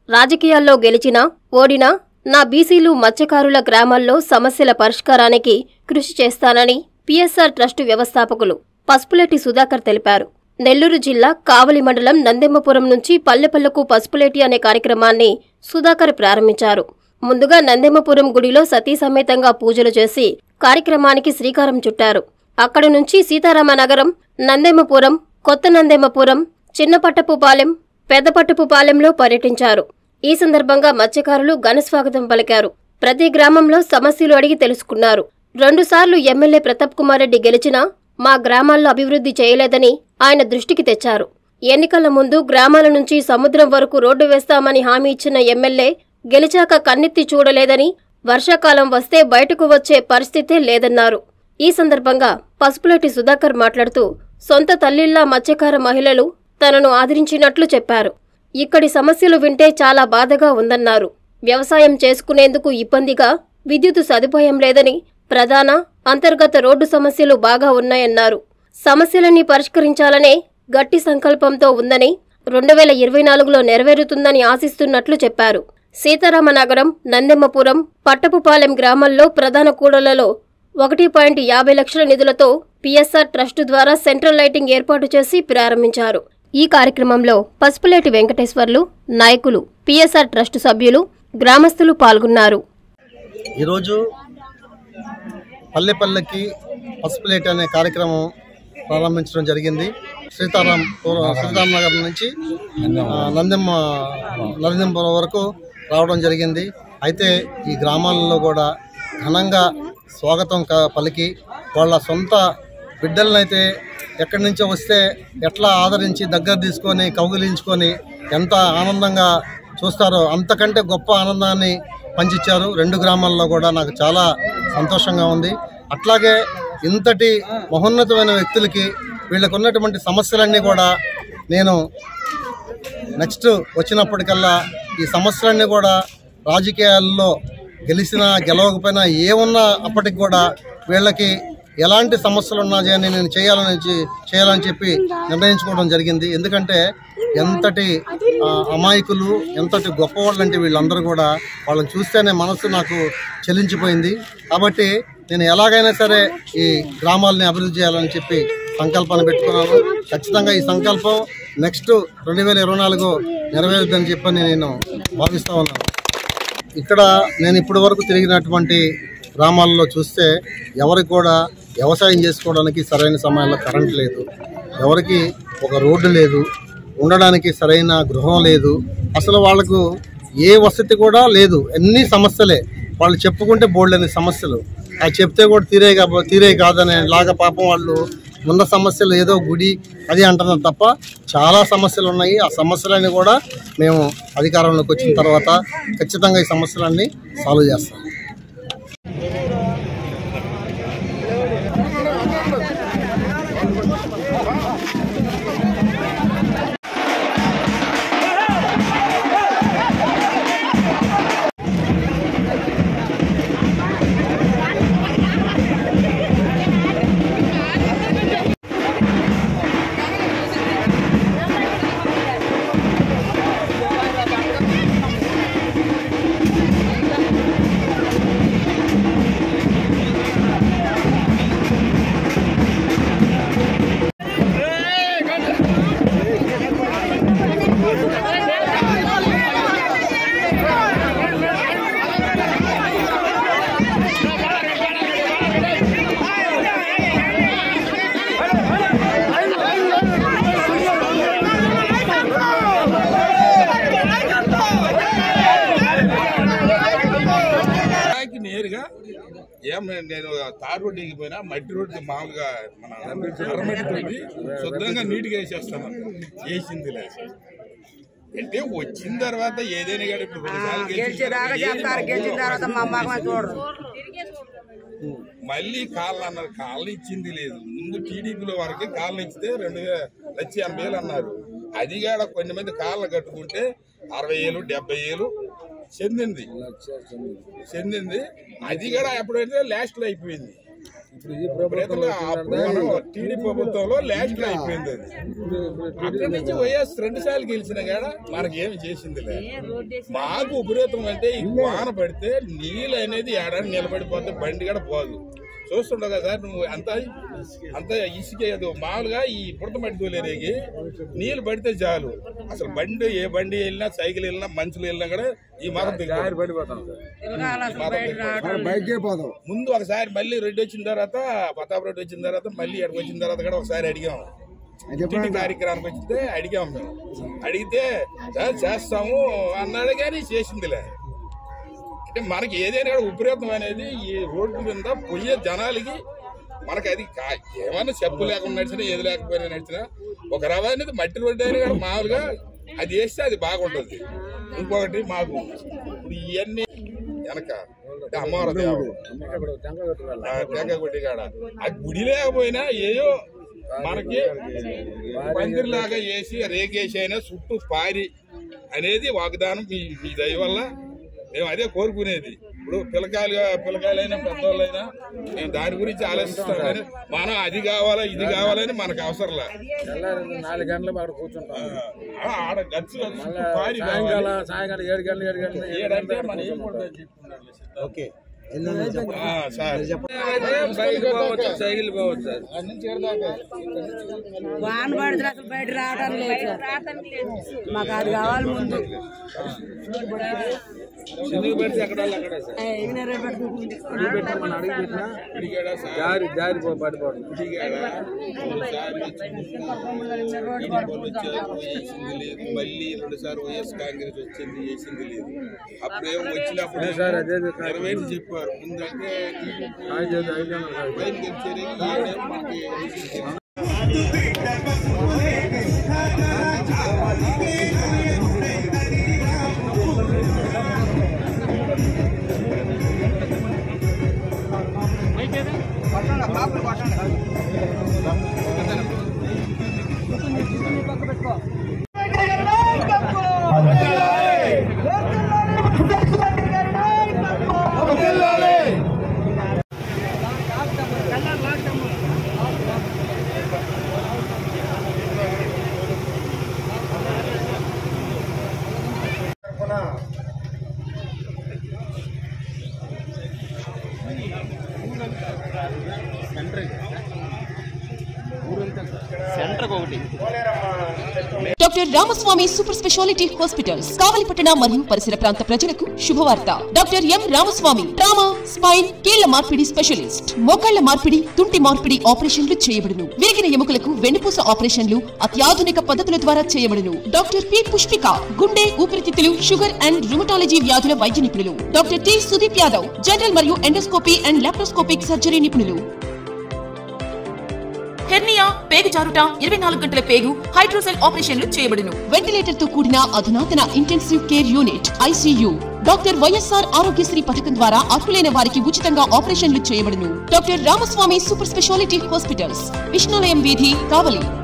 రాజకీయాల్లో గెలిచినా ఓడినా నా బీసీలు మత్స్యకారుల గ్రామాల్లో సమస్యల పరిష్కారానికి కృషి చేస్తానని పిఎస్ఆర్ ట్రస్టు వ్యవస్థాపకులు పసుపులేటి సుధాకర్ తెలిపారు నెల్లూరు జిల్లా కావలి మండలం నందెమ్మపురం నుంచి పల్లెపల్లకు పసుపులేటి అనే కార్యక్రమాన్ని సుధాకర్ ప్రారంభించారు ముందుగా నందెమ్మపురం గుడిలో సతీ సమేతంగా పూజలు చేసి కార్యక్రమానికి శ్రీకారం చుట్టారు అక్కడి నుంచి సీతారామనగరం నందెమ్మపురం కొత్త నందెమ్మపురం చిన్నపట్టపుపాలెం పెద్దపట్టపుపాలెంలో పర్యటించారు ఈ సందర్భంగా మత్స్యకారులు ఘనస్వాగతం పలికారు ప్రతి గ్రామంలో సమస్యలు అడిగి తెలుసుకున్నారు రెండుసార్లు ఎమ్మెల్యే ప్రతాప్ కుమార్ రెడ్డి గెలిచినా మా గ్రామాల్లో అభివృద్ధి చేయలేదని ఆయన దృష్టికి తెచ్చారు ఎన్నికల ముందు గ్రామాల నుంచి సముద్రం వరకు రోడ్డు వేస్తామని హామీ ఇచ్చిన ఎమ్మెల్యే గెలిచాక కన్నెత్తి చూడలేదని వర్షాకాలం వస్తే బయటకు వచ్చే పరిస్థితే లేదన్నారు ఈ సందర్భంగా పసుపులటి సుధాకర్ మాట్లాడుతూ సొంత తల్లిల్లా మత్స్యకార మహిళలు తనను ఆదరించినట్లు చెప్పారు ఇక్కడి సమస్యలు వింటే చాలా బాధగా ఉందన్నారు వ్యవసాయం చేసుకునేందుకు ఇబ్బందిగా విద్యుత్ సదుపాయం లేదని ప్రధాన అంతర్గత రోడ్డు సమస్యలు బాగా ఉన్నాయన్నారు సమస్యలన్నీ పరిష్కరించాలనే గట్టి సంకల్పంతో ఉందని రెండు వేల ఇరవై నాలుగులో నెరవేరుతుందని ఆశిస్తున్నట్లు చెప్పారు సీతారామనగరం నందెమ్మపురం పట్టపుపాలెం గ్రామాల్లో ప్రధాన కూడలలో ఒకటి పాయింట్ యాభై లక్షల నిధులతో పిఎస్ఆర్ ట్రస్టు ద్వారా సెంట్రల్ లైటింగ్ ఏర్పాటు చేసి ప్రారంభించారు ఈ కార్యక్రమంలో పసుపులేటి వెంకటేశ్వర్లు నాయకులు పిఎస్ఆర్ ట్రస్టు సభ్యులు గ్రామస్తులు పాల్గొన్నారు ఈరోజు పల్లె పల్లెకి పసుపులేట్ అనే కార్యక్రమం ప్రారంభించడం జరిగింది సీతారాం సీతారాం నగర్ నుంచి ఆ, నందెమ్మ నందెంపురం వరకు రావడం జరిగింది అయితే ఈ గ్రామాలలో కూడా ఘనంగా స్వాగతం క- పలికి వాళ్ళ సొంత బిడ్డలనైతే ఎక్కడి నుంచో వస్తే ఎట్లా ఆదరించి దగ్గర తీసుకొని కౌగిలించుకొని ఎంత ఆనందంగా చూస్తారో అంతకంటే గొప్ప ఆనందాన్ని పంచిచ్చారు రెండు గ్రామాల్లో కూడా నాకు చాలా సంతోషంగా ఉంది అట్లాగే ఇంతటి మహోన్నతమైన వ్యక్తులకి వీళ్ళకు ఉన్నటువంటి సమస్యలన్నీ కూడా నేను నెక్స్ట్ వచ్చినప్పటికల్లా ఈ సమస్యలన్నీ కూడా రాజకీయాల్లో గెలిచినా గెలవకపోయినా ఏమున్నా అప్పటికి కూడా వీళ్ళకి ఎలాంటి సమస్యలు ఉన్నాయని నేను చేయాలని చె- చేయాలని చెప్పి నిర్ణయించుకోవడం జరిగింది ఎందుకంటే ఎంతటి ఆ, అమాయకులు ఎంతటి గొప్పవాళ్ళు అంటే వీళ్ళందరూ కూడా వాళ్ళని చూస్తేనే మనసు నాకు చెలించిపోయింది కాబట్టి నేను ఎలాగైనా సరే ఈ గ్రామాలని అభివృద్ధి చేయాలని చెప్పి సంకల్పాన్ని పెట్టుకున్నాను ఖచ్చితంగా ఈ సంకల్పం నెక్స్ట్ రెండు వేల ఇరవై నాలుగు నెరవేరుద్దని చెప్పని నేను భావిస్తూ ఉన్నాను ఇక్కడ నేను ఇప్పటి వరకు తిరిగినటువంటి గ్రామాల్లో చూస్తే ఎవరికి కూడా వ్యవసాయం చేసుకోవడానికి సరైన సమయంలో కరెంట్ లేదు ఎవరికి ఒక రోడ్డు లేదు ఉండడానికి సరైన గృహం లేదు అసలు వాళ్ళకు ఏ వసతి కూడా లేదు ఎన్ని సమస్యలే వాళ్ళు చెప్పుకుంటే బోల్డని సమస్యలు అది చెప్తే కూడా తీరే కాబ- తీరే కాదనే లాగా పాపం వాళ్ళు ఉన్న సమస్యలు ఏదో గుడి అది అంటున్నారు తప్ప చాలా సమస్యలు ఉన్నాయి ఆ సమస్యలన్నీ కూడా మేము అధికారంలోకి వచ్చిన తర్వాత ఖచ్చితంగా ఈ సమస్యలన్నీ సాల్వ్ చేస్తాం బ్యాక్ నేరుగా ఏం నేను- నేను తార్ రోడ్డు ఎగిపోయినా మట్టి రోడ్డు మామూలుగా మన ఎర్రమట్టి తోటి శుద్ధంగా నీట్గా వేసేస్తాను వేసింది లేదు అంటే వచ్చిన తర్వాత ఏదైనా కానీ ఇప్పుడు రెండు సార్లు గెలిచిన గెలిచేదాకా తర్వాత ఏది చెప్తారు గెలిచిన తర్వాత మా అమ్మకమే చూడరు మళ్ళీ కాళ్ళు అన్నారు కాళ్ళు ఇచ్చింది లేదు ముందు టీడీపీలో వరకు కాళ్ళు ఇచ్చితే రెండు వేల లక్ష ఎనభై వేలు అన్నారు అది కాడ కొన్ని మంది కాళ్ళు కట్టుకుంటే అరవై ఏళ్ళు డెబ్బై ఏళ్ళు చెందింది చెందింది అది కూడా ఎప్పుడైతే లాస్ట్ లో అయిపోయింది ప్రజలు అప్పుడు మనం టీడీ ప్రభుత్వంలో లాస్ట్ అయిపోయింది అది అక్కడి నుంచి వైఎస్ రెండు సార్లు గెలిచిన కాడ మనకేమి చేసింది మాకు ఉపరీతం అంటే ఈ వాన పడితే నీళ్ళు అనేది ఏడాది నిలబడిపోతే బండి కూడా పోదు చూస్తుండవు కదా సార్ నువ్వు అంత అంత ఇసుక ఏదో మామూలుగా ఈ బుడత మట్టి తోలేరేగి నీళ్ళు పడితే చాలు అసలు బండి ఏ బండి వెళ్ళినా సైకిల్ వెళ్ళినా మనుషులు వెళ్ళినా కూడా ఈ మాత్రం పడిపోతాం సార్ బైకే పోదాం ముందు ఒకసారి మళ్ళీ రెడ్డి వచ్చిన తర్వాత ప్రతాప్ రెడ్డి వచ్చిన తర్వాత మళ్ళీ ఇక్కడికి వచ్చిన తర్వాత కూడా ఒకసారి అడిగాం ఇంటింటి కార్యక్రమానికి వచ్చితే అడిగాం మేము అడిగితే "సార్, చేస్తాము అన్నాడు కానీ చేసిందిలే అంటే మనకి ఏదైనా కూడా ఉపరీతం అనేది ఈ రోడ్డు మీద పోయే జనాలకి మనకి అది కా- ఏమన్నా చెప్పు లేకుండా నడిచినా ఏది లేకపోయినా నడిచినా ఒక రవ అనేది మట్టి రోడ్డు అయినా కూడా మామూలుగా అది వేస్తే అది బాగుంటుంది ఇంకొకటి మాకు ఇప్పుడు ఇవన్నీ వెనక అంటే అమ్మవారి దేవుడు ఆ టెంకాయ కొట్టి కాడ ఆ గుడి లేకపోయినా ఏయో మనకి పందిరిలాగా వేసి రేగేసి అయినా చుట్టూ పారి అనేది వాగ్దానం మీ మీ దయ వల్ల మేము అదే కోరుకునేది ఇప్పుడు పిల్లకాయలు పిల్లకాయలైనా పెద్దవాళ్ళైనా మేము దాని గురించి ఆలోచిస్తాం కానీ మనం అది కావాలా ఇది కావాలని మనకు అవసరంలా తెల్లారి నాలుగు గంటలకు అక్కడ కూర్చుంటాం ఆ, ఆడ గచ్చు మళ్ళా పారి కావాలి. సాయంకాలం సాయంకాలం ఏడు గంటలు ఏడు గంటలు ఏడు ఏడంటే గంటలకు మనం ఏం కూర్చుంటాం. కొడతాం చెప్పుకున్నాడు సిద్ధం. ఓకే ఆ, సార్ బైక్ పోవచ్చు సైకిల్ పోవచ్చు సార్ వాన పడితే అసలు బయట రావడం లేదు సార్. మాకు అది కావాలి ముందు చిన్నగా పెడితే ఎక్కడ వాళ్ళు అక్కడే సార్ ఏ, ఈయన రేపు పెట్టుకుంటుంది. ఇది పెట్టి మనం అడిగి పెట్టినా అడిగాడా సార్ జారి జారి పో- పడిపోవడం అడిగాడా ఒకసారి వచ్చారు వేసింది లేదు మళ్ళీ రెండు సార్లు వైఎస్ కాంగ్రెస్ వచ్చింది వేసింది లేదు అప్పుడేమో వచ్చినప్పుడు సార్ అదే నెరవేర్చి చెప్పారు ముందంటే ఐదు ఐదు వందలు సార్. పైన గెలిచారు ఈయనేమో మనకి వేసింది. Doctor Ramaswamy super speciality hospitals కావలిపట్టణ మరియు పరిసర ప్రాంత ప్రజలకు శుభవార్త doctor M Ramaswamy trauma spine కీళ్ల మార్పిడి స్పెషలిస్ట్ మోకాళ్ల మార్పిడి తుంటి మార్పిడి ఆపరేషన్లు చేయబడును విరిగిన ఎముకలకు వెన్నుపూస ఆపరేషన్లు అత్యాధునిక పద్ధతుల ద్వారా చేయబడును డాక్టర్ పి పుష్పిక గుండె ఊపిరితిత్తులు షుగర్ అండ్ రుమటాలజీ వ్యాధుల వైద్య నిపుణులు doctor T Sudeep Yadav general మరియు ఎండోస్కోపీ అండ్ లాప్రోస్కోపిక్ సర్జరీ నిపుణులు హెర్నియా పేగు జారుట ఇరవై నాలుగు గంటల పేగు హైడ్రోసెల్ ఆపరేషన్లు చేయబడును వెంటిలేటర్ తో కూడిన అధునాతన intensive care unit ICU doctor YSR Aarogyasri పథకం ద్వారా అర్హులైన వారికి ఉచితంగా ఆపరేషన్లు చేయబడును doctor Ramaswamy super speciality hospitals Vishnulayam వీధి కావలి